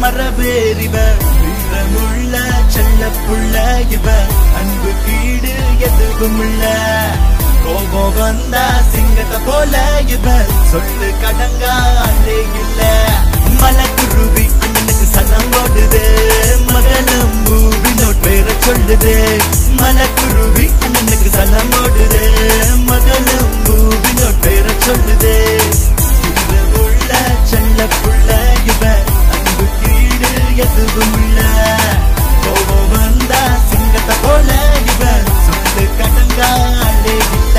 மரபேறிவ வீரமுள்ள செல்ல புள்ள இவ அன்பு கீடு எதுவும் இல்ல கோபம் வந்தா சிங்கத்தை போல இவ சொல்லு கடங்கா ஆளே இல்ல மலக்குருவி அண்ணனுக்கு சலம் ஓடுது மகளம் மூவி நோட் பேர சொல்லுது மலக்குருவி அண்ணனுக்கு சலம் ஓடுது மகளம் மூவி நோட் பேர சொல்லுது உள்ள செல்ல புள்ள இவ அன்பு கீடு எதுவும் இல்ல கோபம் வந்தா சிங்கத்தை போல இவ சொல்லு கடங்கா ஆளே இல்ல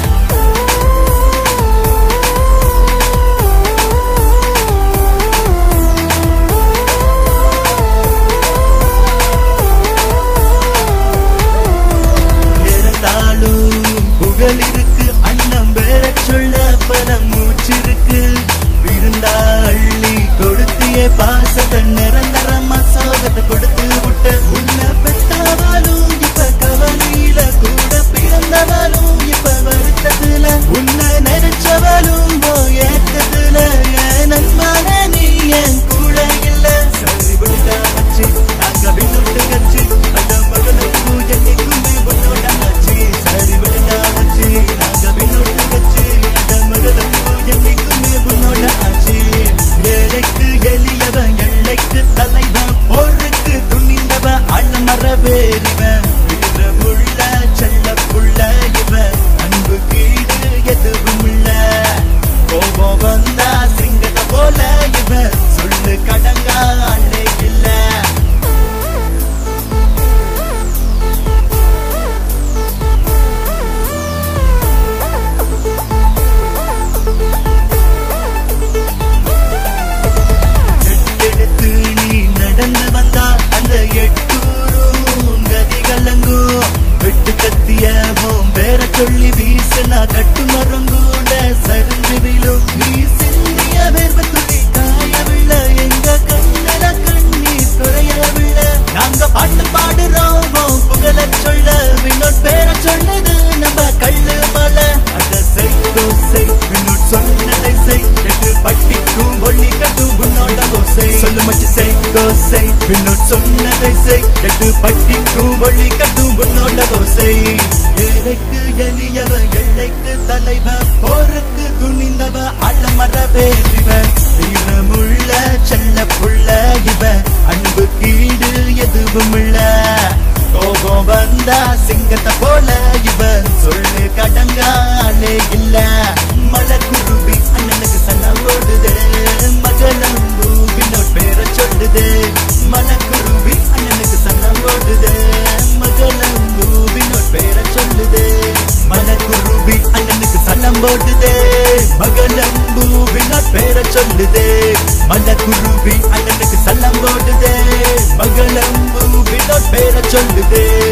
இருந்தாலும் புகழ் இருக்கு அண்ணன் பேர சொல்ல பல மூச்சு இருக்கு விருந்தா அள்ளி கொடுத்தியே பாசத்தை நிரந்தரமா சோகத்தை கொடுத்து விட்ட உன்னை பெற்றவாலும் இப்ப கவலையில கூட பிறந்தவாலும் இப்ப வருத்தத்துல உன்னை நினைச்சவளும் ஏற்றத்துல என் நண்பனே நீ என் கூட இல்ல சரி விடுதா வச்சு நாங்க விட்டு கட்சி அந்த மகளை பூஜை நிற்குமே உன்னோட ஆச்சு சரி விடுதா வச்சு நாங்க விட்டு கட்சி அந்த மகளை பூஜை நிற்குமே உன்னோட ஆச்சு ஏழைக்கு எளியவன் எல்லைக்கு தலைவன் போருக்கு துணிந்தவன் அண்ணமர வேறிவன் வீரமுள்ள செல்ல புள்ள இவன் அன்பு கீடு எதுவும் இல்ல கோபம் வந்தா சிங்கத்தை போல இவன் சொல்லு கடங்கா அள்ளே இல்ல எடுத்து நீ நடந்து வந்தா அந்த எட்டூரும் கதி கலங்கும் வெட்டு கத்தியவும் வேற சொல்லி வீசினா கட்டு மரங்கூட சரிஞ்சு விழும் நீ சிந்திய வேர்வ துளி காயவில்லை எங்க கண்ணல கண்ணீர் துறையவில்லை நாங்க பாட்டு பாடுறோம் புகழ சொல்ல வினோட் பேர சொன்னது நம்ம கள்ளு மலை அத செய்தோ செய் வினோட் சொன்னதை செய் எட்டு பட்டிக்கும் ஒளி கட்டும் உன்னோட ஓசை சொல்லு மச்சு செய்தோ செய் வினோட் சொன்னதை செய் எட்டு பட்டிக்கும் ஒளி கட்டும் உன்னோட ஓசை ஏழைக்கு எளியவ எல்லைக்கு தலைவன் போருக்கு துணிந்தவ அலமர வேறிவன் வீரமுள்ள செல்ல புள்ள இவன் அன்பு கீடு எதுவும் இல்ல கோபம் வந்தா சிங்கத்தை போல இவன் சொல்லு கடங்காலே இல்ல மலக்குருவி அண்ணனுக்கு சலம் ஓடுது மகளம் பூவினோட் பேர சொல்லுது மலக்குருவி அண்ணனுக்கு சலம் ஓடுது மகளம் பூவினோட் பேர சொல்லுது மலக்குருவி அண்ணனுக்கு சலம் ஓடுது மகளம் பூவினோட் பேர சொல்லுது மலக்குருவி அண்ணனுக்கு சலம் ஓடுது மகளம் பூவினோட் பேர சொல்லுது